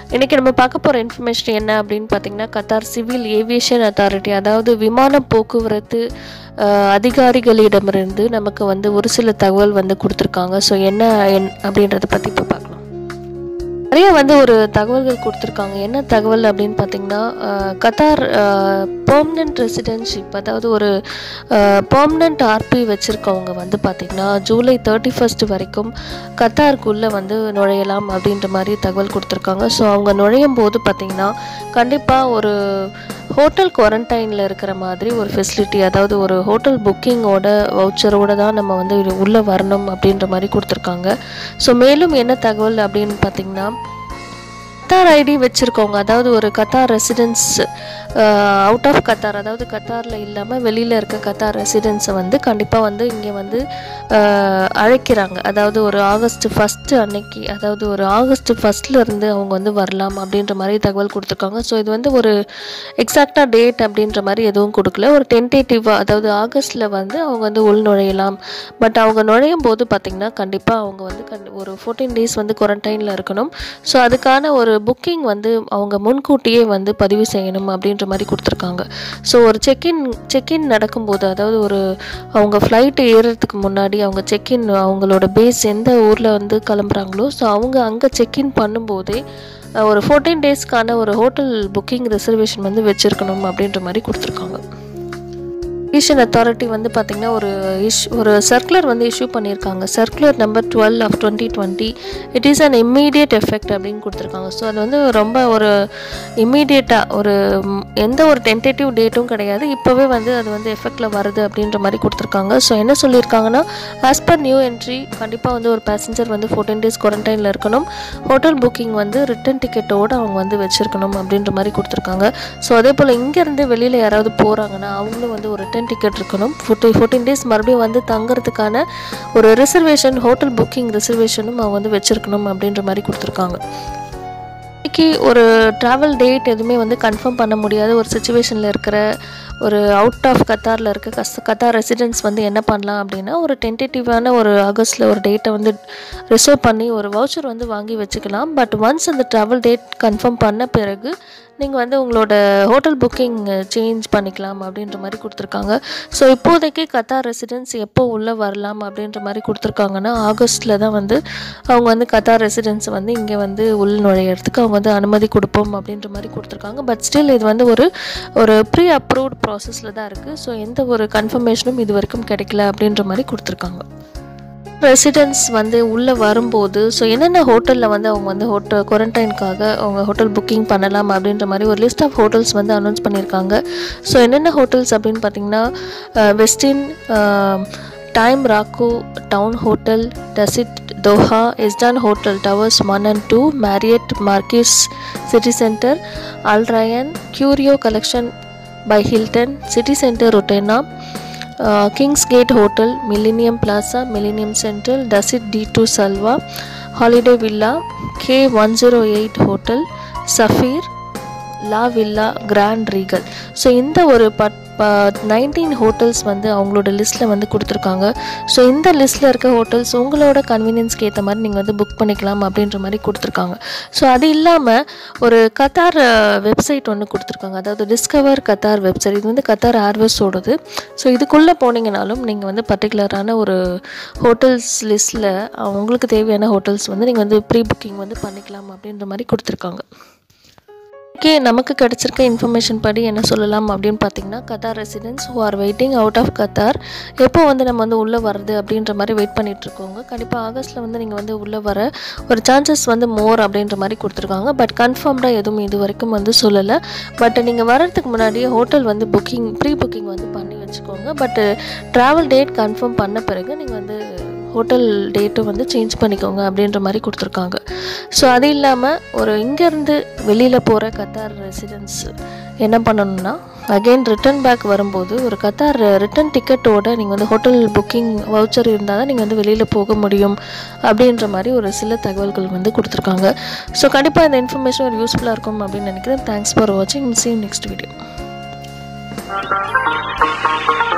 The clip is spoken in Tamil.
இன்றைக்கி நம்ம பார்க்க போகிற இன்ஃபர்மேஷன் என்ன அப்படின்னு பார்த்தீங்கன்னா கத்தார் சிவில் ஏவியேஷன் அத்தாரிட்டி அதாவது விமான போக்குவரத்து அஹ், அதிகாரிகளிடமிருந்து நமக்கு வந்து ஒரு சில தகவல் வந்து கொடுத்துருக்காங்க ஸோ என்ன என் அப்படின்றத பற்றி இப்போ பார்க்கலாம் நிறைய வந்து ஒரு தகவல்கள் கொடுத்துருக்காங்க என்ன தகவல் அப்படின்னு பார்த்தீங்கன்னா அஹ், கத்தார் பெர்மனன்ட் ரெசிடென்ஷிப் அதாவது ஒரு பெர்மனன்ட் ஆர்பி வச்சுருக்கவங்க வந்து பார்த்திங்கன்னா ஜூலை தேர்ட்டி ஃபஸ்ட் வரைக்கும் கத்தாருக்குள்ளே வந்து நுழையலாம் அப்படின்ற மாதிரி தகவல் கொடுத்துருக்காங்க ஸோ அவங்க நுழையும் போது பார்த்திங்கன்னா கண்டிப்பாக ஒரு ஹோட்டல் குவாரண்டைனில் இருக்கிற மாதிரி ஒரு ஃபெசிலிட்டி அதாவது ஒரு ஹோட்டல் புக்கிங்கோட வவுச்சரோட தான் நம்ம வந்து உள்ளே வரணும் அப்படின்ற மாதிரி கொடுத்துருக்காங்க ஸோ மேலும் என்ன தகவல் அப்படின்னு பார்த்தீங்கன்னா கத்தார் ஐடி வச்சுருக்கவங்க அதாவது ஒரு Qatar residence out of Qatar அதாவது கத்தாரில் இல்லாமல் வெளியில் இருக்க கத்தார் ரெசிடென்ஸை வந்து கண்டிப்பாக வந்து இங்கே வந்து அஹ், அழைக்கிறாங்க அதாவது ஒரு ஆகஸ்ட் ஃபஸ்ட்டு அன்னைக்கு அதாவது ஒரு ஆகஸ்ட் ஃபஸ்ட்ல இருந்து அவங்க வந்து வரலாம் அப்படின்ற மாதிரி தகவல் கொடுத்துருக்காங்க ஸோ இது வந்து ஒரு எக்ஸாக்டாக டேட் அப்படின்ற மாதிரி எதுவும் கொடுக்கல ஒரு டென்டேட்டிவாக அதாவது ஆகஸ்ட்டில் வந்து அவங்க வந்து உள் நுழையலாம் பட் அவங்க நுழையும் போது பார்த்திங்கன்னா கண்டிப்பாக அவங்க வந்து கண்டி ஒரு ஃபோர்டீன் டேஸ் வந்து குவாரண்டைனில் இருக்கணும் ஸோ அதுக்கான ஒரு புக்கிங் வந்து அவங்க முன்கூட்டியே வந்து பதிவு செய்யணும் அப்படின்ற மாதிரி கொடுத்துருக்காங்க ஸோ ஒரு செக்இன் செக்இன் நடக்கும்போது அதாவது ஒரு அவங்க ஃப்ளைட் ஏறுறதுக்கு முன்னாடி அவங்க செக்இன் அவங்களோட பேஸ் எந்த ஊரில் வந்து கிளம்புறாங்களோ ஸோ அவங்க அங்கே செக்இன் பண்ணும்போதே அஹ், ஒரு ஃபோர்டீன் டேஸ்க்கான ஒரு ஹோட்டல் புக்கிங் ரிசர்வேஷன் வந்து வச்சுருக்கணும் அப்படின்ற மாதிரி கொடுத்துருக்காங்க ஏஷியன் அத்தாரிட்டி வந்து பார்த்திங்கன்னா ஒரு இஷ் ஒரு சர்க்குலர் வந்து இஷ்யூ பண்ணியிருக்காங்க circular number twelve of twenty twenty it is an immediate effect அப்படின்னு கொடுத்துருக்காங்க ஸோ அது வந்து ரொம்ப ஒரு இம்மீடியட்டாக ஒரு ம், எந்த ஒரு டென்டேட்டிவ் டேட்டும் கிடையாது இப்போவே வந்து அது வந்து எஃபெக்டில் வருது அப்படின்ற மாதிரி கொடுத்துருக்காங்க ஸோ என்ன சொல்லியிருக்காங்கன்னா ஆஸ் பர் நியூ என்ட்ரி கண்டிப்பாக வந்து ஒரு பேசஞ்சர் வந்து ஃபோர்டீன் டேஸ் குவாரண்டைனில் இருக்கணும் ஹோட்டல் புக்கிங் வந்து ரிட்டன் டிக்கெட்டோடு அவங்க வந்து வச்சுருக்கணும் அப்படின்ற மாதிரி கொடுத்துருக்காங்க ஸோ அதே போல் இங்கேருந்து வெளியில் யாராவது போகிறாங்கன்னா அவங்களும் வந்து ஒரு ரிட்டன் டிக்கெட் இருக்கணும் ஃபோர்ட்டி ஃபோர்டீன் டேஸ் மறுபடியும் வந்து தங்குறதுக்கான ஒரு ரிசர்வேஷன் ஹோட்டல் புக்கிங் ரிசர்வேஷனும் அவங்க வந்து வச்சுருக்கணும் அப்படின்ற மாதிரி கொடுத்துருக்காங்க இன்னைக்கு ஒரு ட்ராவல் டேட் எதுவுமே வந்து கன்ஃபார்ம் பண்ண முடியாத ஒரு சுச்சுவேஷனில் இருக்கிற ஒரு அவுட் ஆஃப் கத்தாரில் இருக்க கஸ் கத்தார் ரெசிடென்ட்ஸ் வந்து என்ன பண்ணலாம் அப்படின்னா ஒரு டென்டேட்டிவான ஒரு ஆகஸ்ட்டில் ஒரு டேட்டை வந்து ரிசர்வ் பண்ணி ஒரு வவுச்சர் வந்து வாங்கி வச்சுக்கலாம் பட் ஒன்ஸ் அந்த ட்ராவல் டேட் கன்ஃபார்ம் பண்ண பிறகு நீங்கள் வந்து உங்களோட ஹோட்டல் புக்கிங் சேஞ்ச் பண்ணிக்கலாம் அப்படின்ற மாதிரி கொடுத்துருக்காங்க ஸோ இப்போதைக்கு கத்தார் ரெசிடென்ட்ஸ் எப்போ உள்ளே வரலாம் அப்படின்ற மாதிரி கொடுத்துருக்காங்கன்னா ஆகஸ்ட்டில் தான் வந்து அவங்க வந்து கத்தார் ரெசிடென்ட்ஸ் வந்து இங்கே வந்து உள் நுழையிறதுக்கு அவங்க வந்து அனுமதி கொடுப்போம் அப்படின்ற மாதிரி கொடுத்துருக்காங்க பட் ஸ்டில் இது வந்து ஒரு ஒரு ப்ரீ அப்ரூவ்ட் ப்ராசஸில் தான் இருக்குது ஸோ எந்த ஒரு கன்ஃபர்மேஷனும் இது வரைக்கும் கிடைக்கல அப்படின்ற மாதிரி கொடுத்துருக்காங்க ரெசிடென்ட்ஸ் வந்து உள்ளே வரும்போது ஸோ என்னென்ன ஹோட்டலில் வந்து அவங்க வந்து ஹோட்டல் குவாரண்டைனுக்காக அவங்க ஹோட்டல் புக்கிங் பண்ணலாம் அப்படின்ற மாதிரி ஒரு லிஸ்ட் ஆஃப் ஹோட்டல்ஸ் வந்து அனௌன்ஸ் பண்ணியிருக்காங்க ஸோ என்னென்ன ஹோட்டல்ஸ் அப்படின்னு பார்த்தீங்கன்னா Westin Time Rako town hotel Dusit Doha Ezdan hotel towers one and two Marriott Marquis City Centre Al Rayyan Curio Collection by Hilton City Centre Rotana Kingsgate hotel Millennium Plaza Millennium Central Dusit D two Salwa Holiday Villa K one zero eight hotel Safir La Villa Grand Regal so இந்த ஒரு பட் நைன்டீன் ஹோட்டல்ஸ் வந்து அவங்களோட லிஸ்ட்டில் வந்து கொடுத்துருக்காங்க ஸோ இந்த லிஸ்ட்டில் இருக்க ஹோட்டல்ஸ் உங்களோட கன்வீனியன்ஸ்க்கு ஏற்ற மாதிரி நீங்கள் வந்து புக் பண்ணிக்கலாம் அப்படின்ற மாதிரி கொடுத்துருக்காங்க ஸோ அது இல்லாமல் ஒரு கத்தார் வெப்சைட் ஒன்று கொடுத்துருக்காங்க அதாவது டிஸ்கவர் கத்தார் வெப்சைட் இது வந்து கத்தார் ஏர்வேஸோடது ஸோ இதுக்குள்ளே போனீங்கனாலும் நீங்கள் வந்து பர்டிகுலரான ஒரு ஹோட்டல்ஸ் லிஸ்ட்டில் உங்களுக்கு தேவையான ஹோட்டல்ஸ் வந்து நீங்கள் வந்து ப்ரீ புக்கிங் வந்து பண்ணிக்கலாம் அப்படின்ற மாதிரி கொடுத்துருக்காங்க ஓகே நமக்கு கிடச்சிருக்க இன்ஃபர்மேஷன் படி என்ன சொல்லலாம் அப்படின்னு பார்த்தீங்கன்னா Qatar residents who are waiting out of Qatar எப்போ வந்து நம்ம வந்து உள்ளே வருது அப்படின்ற மாதிரி வெயிட் பண்ணிட்டு இருக்கோங்க கண்டிப்பாக ஆகஸ்ட்டில் வந்து நீங்கள் வந்து உள்ளே வர ஒரு சான்சஸ் வந்து மோர் அப்படின்ற மாதிரி கொடுத்துருக்காங்க பட் கன்ஃபார்ம்டாக எதுவும் இது வரைக்கும் வந்து சொல்லலை பட் நீங்கள் வர்றதுக்கு முன்னாடியே ஹோட்டல் வந்து புக்கிங் ப்ரீ புக்கிங் வந்து பண்ணி வச்சுக்கோங்க பட் ட்ராவல் டேட் கன்ஃபார்ம் பண்ண பிறகு நீங்கள் வந்து ஹோட்டல் டேட்டும் வந்து சேஞ்ச் பண்ணிக்கோங்க அப்படின்ற மாதிரி கொடுத்துருக்காங்க ஸோ அது இல்லாமல் ஒரு இங்கேருந்து வெளியில் போகிற கத்தார் ரெசிடென்ட்ஸ் என்ன பண்ணணும்னா அகெயின் ரிட்டர்ன் பேக் வரும்போது ஒரு கத்தார் ரிட்டர்ன் டிக்கெட்டோட நீங்கள் வந்து ஹோட்டல் புக்கிங் வவுச்சர் இருந்தால் தான் நீங்கள் வந்து வெளியில் போக முடியும் அப்படின்ற மாதிரி ஒரு சில தகவல்கள் வந்து கொடுத்துருக்காங்க ஸோ கண்டிப்பாக இந்த இன்ஃபர்மேஷன் ஒரு யூஸ்ஃபுல்லாக இருக்கும் அப்படின்னு நினைக்கிறேன் தேங்க்ஸ் ஃபார் வாட்சிங் see you நெக்ஸ்ட் வீடியோ